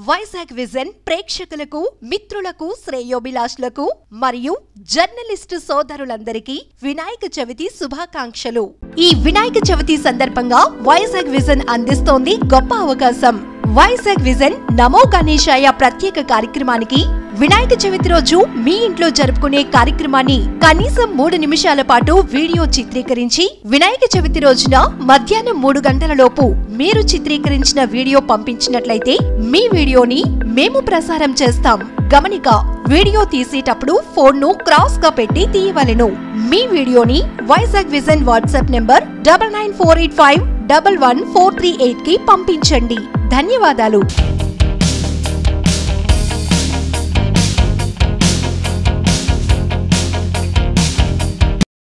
Vizag vision ప్రేక్షకులకు మిత్రులకు శ్రేయోభిలాషులకు మరియు జర్నలిస్టు సోదరులందరికీ వినాయక చవితి శుభాకాంక్షలు ఈ వినాయక చవితి సందర్భంగా వైజాగ్ విజన్ అందిస్తోంది గొప్ప అవకాశం వైజాగ్ విజన్ నమో గణేశాయ ప్రత్యేక కార్యక్రమానికి వినాయక చవితి రోజు మీ ఇంట్లో జరుపుకునే కార్యక్రమాన్ని కనీసం మూడు నిమిషాల పాటు వీడియో చిత్రీకరించి వినాయక చవితి రోజున మధ్యాహ్నం మూడు గంటల లోపు మీరు చిత్రీకరించిన వీడియో పంపించినట్లయితే మీ వీడియోని మేము ప్రసారం చేస్తాం గమనిక వీడియో తీసేటప్పుడు ఫోన్ ను క్రాస్ గా పెట్టి తీయవలెను మీ వీడియోని Vizag vision WhatsApp number double nine four eight five double one four three eight కి పంపించండి ధన్యవాదాలు